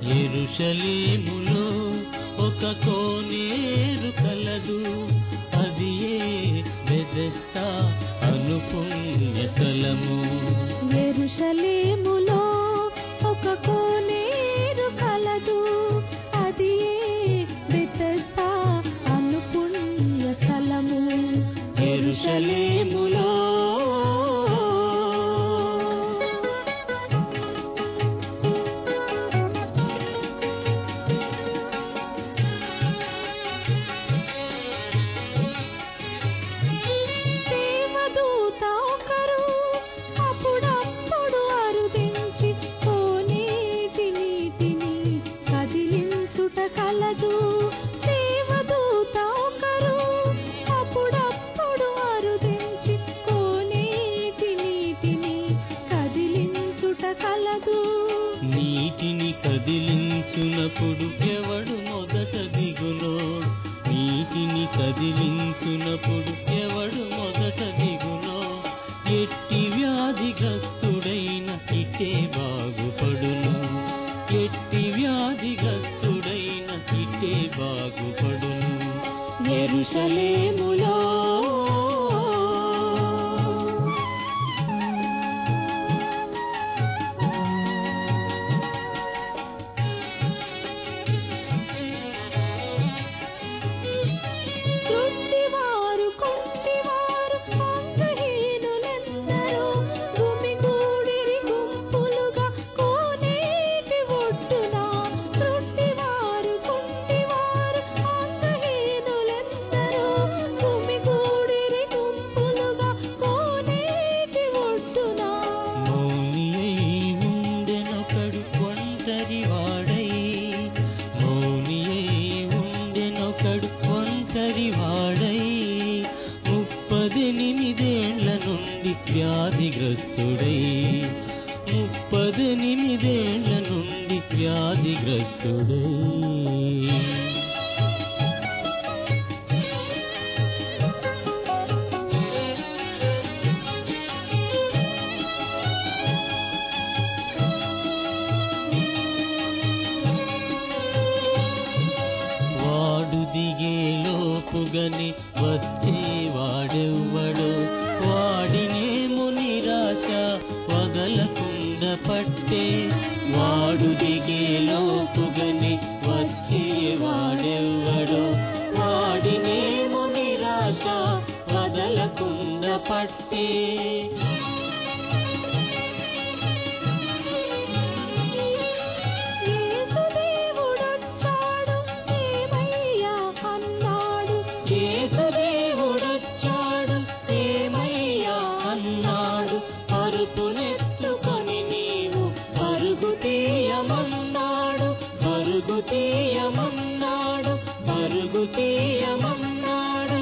ఎరుషలేములో ఒక కోనేరు కలదు అది ఏ బెదెస్తా అను పుణ్యతలము ఎరుషలేములో ఒక కోనేరు కలదు అది బెతస్తా అను పుణ్య స్థలము ఎరుషలేములో దేవదూత ఒకరు అప్పుడప్పుడు అరుదించి కోనేటి నీటిని కదిలించుట కలదు దేవదూత ఒకరు అప్పుడప్పుడు అరుదించి కోనేటి నీటిని కదిలించుట కలదు నీటిని కదిలించునప్పుడు ఎవడు మొదట దిగునో నీటిని కదిలించునప్పుడు ఎవడు మొదట దిగునో ఎట్టి వ్యాధిగ్రస్తుడైన ఇటే బాగుపడును ఎట్టి వ్యాధిగ్రస్తుడైన ఇటే బాగుపడును ఎరుషలేములో కుంటివారు కుంటివారు అంగహీనులెందరో గుమిగూడిరి గుంపులుగా కోనేటి ఒడ్డున కుంటివారు కుంటివారు అంగహీనులెందరో గుమిగూడిరి గుంపులుగా కోనేటి ఒడ్డున మౌని అయి ఉండెనొకడు ఒంటరి వాడై మౌని అయి ఉండెనొకడు ఒంటరి వాడై ముప్పదెనిమిదేండ్ల నుండి వ్యాధిగ్రస్తుడై ముప్పదెనిమిదేండ్ల నుండి వ్యాధిగ్రస్తుడై వాడు దిగే లోపుగని వచ్చేవాడెవ్వడో వాడినేమో నిరాశ వదలకుండ పట్టే వాడు దిగే లోపుగని వచ్చేవాడెవ్వడో వాడినేమో నిరాశ వదలకుండ పట్టే యేసుదేవుడొచ్చాడు ఏమయ్యా అన్నాడు యేసుదేవుడొచ్చాడు ఏమయ్యా అన్నాడు పరుపునెత్తుకొని నీవు పరుగు తీయమన్నాడు పరుగు తీయమన్నాడు పరుగు తీయమన్నాడు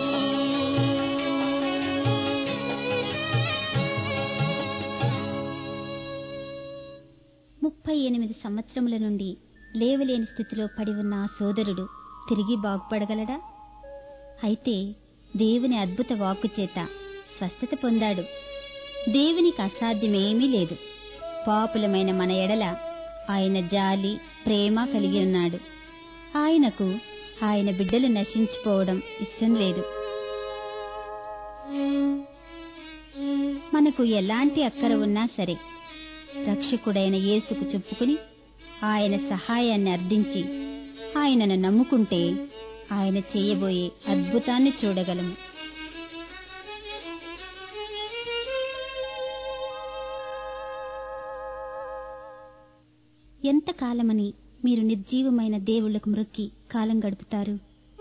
ముప్పై ఎనిమిది సంవత్సరముల నుండి లేవలేని స్థితిలో పడి ఉన్న ఆ సోదరుడు తిరిగి బాగుపడగలడా అయితే దేవుని అద్భుత వాక్కు చేత స్వస్థత పొందాడు దేవునికి అసాధ్యమేమీ లేదు పాపులమైన మన ఎడల ఆయన జాలి ప్రేమ కలిగి ఉన్నాడు ఆయనకు ఆయన బిడ్డలు నశించిపోవడం ఇష్టం లేదు మనకు ఎలాంటి అక్కర ఉన్నా సరే రక్షకుడైన యేసుకు చెప్పుకుని ఆయన సహాయాన్ని అర్థించి ఆయనను నమ్ముకుంటే ఆయన చేయబోయే అద్భుతాన్ని చూడగలము ఎంతకాలమని మీరు నిర్జీవమైన దేవుళ్లకు మ్రొక్కి కాలం గడుపుతారు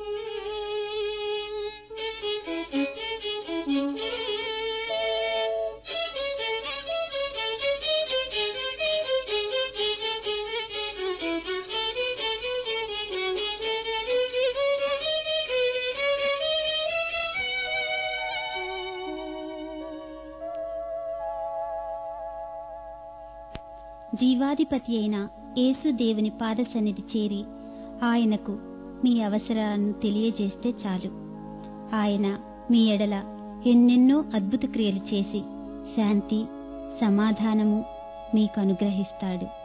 జీవాధిపతి అయిన యేసు దేవుని పాద సన్నిధి చేరి ఆయనకు మీ అవసరాలను తెలియజేస్తే చాలు ఆయన మీ ఎడల ఎన్నెన్నో అద్భుత క్రియలు చేసి శాంతి సమాధానము మీకు అనుగ్రహిస్తాడు